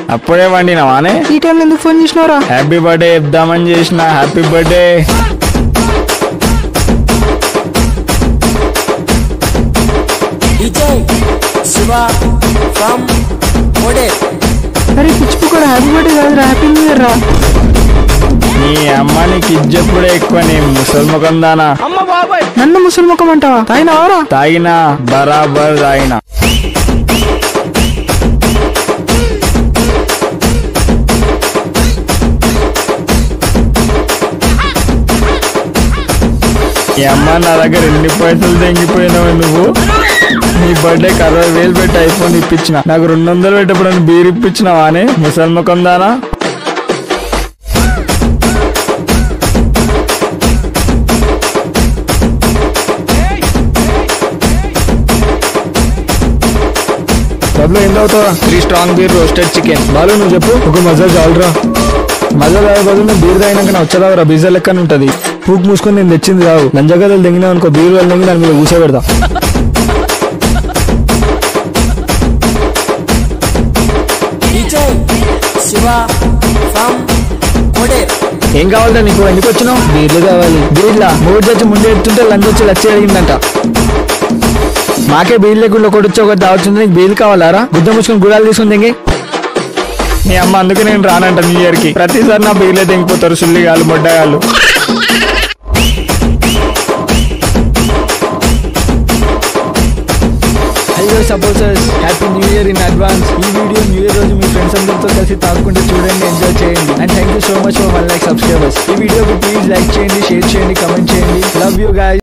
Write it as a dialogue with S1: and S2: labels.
S1: అప్పుడే వండినావానే
S2: ఈ టైంలో ఎందుకు ఫోన్ చేసినావురా
S1: హ్యాపీ బర్త్డే చెప్దామని చేసిన happy birthday
S3: DJ Shiva from Model.
S2: అరే పిచ్చిపోకరా హ్యాపీ బర్త్డే కాదురా హ్యాపీ న్యూ ఇయర్ రా
S1: నీ అమ్మ నీకు ఇజ్జప్పుడే ఎక్కువ నీ ముసలి ముఖం దానా
S2: నన్ను ముసలి ముఖం అంటావా తాగినావారా
S1: తాగినా బరాబర్ తాగినా ఈ అమ్మ నా దగ్గర ఎన్ని పైసలు తెంగిపోయినావు నువ్వు నీ బర్త్డేకి అరవై వేలు పెట్టి ఐఫోన్ ఇప్పించిన నాకు రెండు వందలు పెట్టప్పుడు బీర్ ఇప్పించినావా అని ముసలి ముఖం దానా డబ్బులు ఏం తాగుతావా three strong beer roasted chicken Balu నువ్వు చెప్పు ఒక మజా చాలురా మజా తాగే బదులు నువ్వు బీర్ తాగినాక నా వచ్చేదావరా బీజా లెక్కన ఉంటది పూక్ మూసుకొని నేను తెచ్చింది రావు లంజగదలు తెంగినా అనుకో బీర్ వాళ్ళు తెంగి దాని మీద కూర్చోబెడతా
S3: DJ Shiva from Model.
S1: ఏం కావాలంటే నీకు ఎందుకు వచ్చినావు బీర్లు కావాలి బీర్లా మూడు చచ్చి ముందు ఎత్తుంటే లంచ్ వచ్చి లచ్చి అడిగిందంట మాకే బీర్ లేకుండా ఒకటి వచ్చి ఒకటి దావుతుంది నీకు బీర్లు కావాలారా గుద్ద ముసుకొని గుడాలు తీసుకుని తెంగి మీ అమ్మ అందుకే నేను రానంట న్యూ ఇయర్ కి ప్రతిసారి నా బీర్లే తెంగిపోతారు సుల్లిగాలు మొడ్డగాళ్ళు hello supporters happy new year in advance ఈ వీడియో న్యూ ఇయర్ రోజు మీ ఫ్రెండ్స్ అందరితో కలిసి తాగుకుంటూ చూడండి ఎంజాయ్ చేయండి and thank you so much for one like subscribers ఈ వీడియోకి ప్లీజ్ లైక్ చేయండి షేర్ చేయండి కమెంట్ చేయండి లవ్ యూ గాయస్